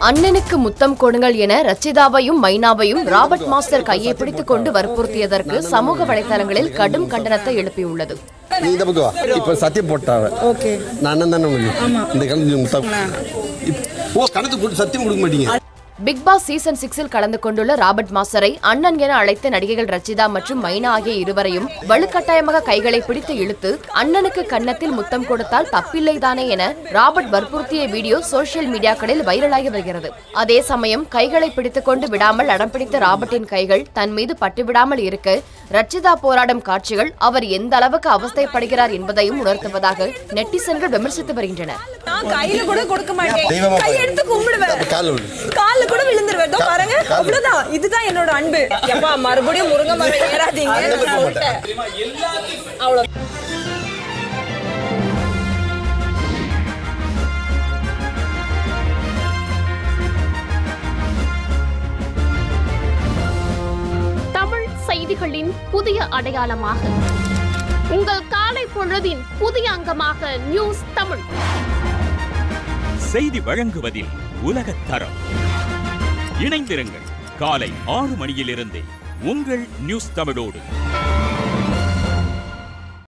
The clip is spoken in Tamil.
அண்ணனுக்கு முத்தம் கொடுங்கள் என ரச்சிதாவையும் மைனாவையும் ராபர்ட் மாஸ்டர் கையை பிடித்துக் கொண்டு வற்புறுத்தியதற்கு சமூக வலைதளங்களில் கடும் கண்டனத்தை எழுப்பியுள்ளது நீ இந்த பக்கம் வா இப்ப சத்தியம் போட்டாவ ஓகே நான் அண்ணன் தானே உங்களுக்கு இந்த கணக்கு முத்தம் இப்- ஓ கணக்கு போட்டு சத்தியம் கொடுக்க மாட்டீங்க பிக் பாஸ் சீசன் சிக்ஸில் கலந்து கொண்டுள்ள ராபர்ட் மாஸ்டரை அண்ணன் என அழைத்த நடிகைகள் ரச்சிதா மற்றும் மைனா ஆகிய இருவரையும் வலுக்கட்டாயமாக கைகளை பிடித்து இழுத்து அண்ணனுக்கு கன்னத்தில் முத்தம் கொடுத்தால் தப்பில்லைதானே என ராபர்ட் வற்புறுத்திய வீடியோ சோஷியல் மீடியாக்களில் வைரலாகி வருகிறது அதே சமயம் கைகளை பிடித்துக் கொண்டு விடாமல் அடம் பிடித்த ராபர்ட்டின் கைகள் தன் மீது பட்டுவிடாமல் இருக்க ரச்சிதா போராடும் காட்சிகள் அவர் எந்த அளவுக்கு அவஸ்தைப்படுகிறார் என்பதையும் உணர்த்துவதாக நெட்டிசன்கள் விமர்சித்து வருகின்றனர் நான் கையில கூட கொடுக்க மாட்டேன் தெய்வமா கை எடுத்து கும்பிடுவேன் அப்ப கால்ல விழு. கால்ல கூட விழுந்துருவேன் இதோ பாருங்க அவ்வளவுதான் இதுதான் என்னோட அன்பு எப்பா மறுபடியும் முருங்கை மரம் ஏறாதீங்க அதுல போக நான் மாட்டேன். சொல்லிட்டேன். அவ்வளவு தமிழ் செய்திகளின் புதிய அடையாளமாக உங்கள் காலை பொழுதின் புதிய அங்கமாக நியூஸ் தமிழ் செய்தி வழங்குவதில் உலகத் தரம் இணைந்திருங்கள் காலை ஆறு மணியிலிருந்தே உங்கள் நியூஸ் தமிழோடு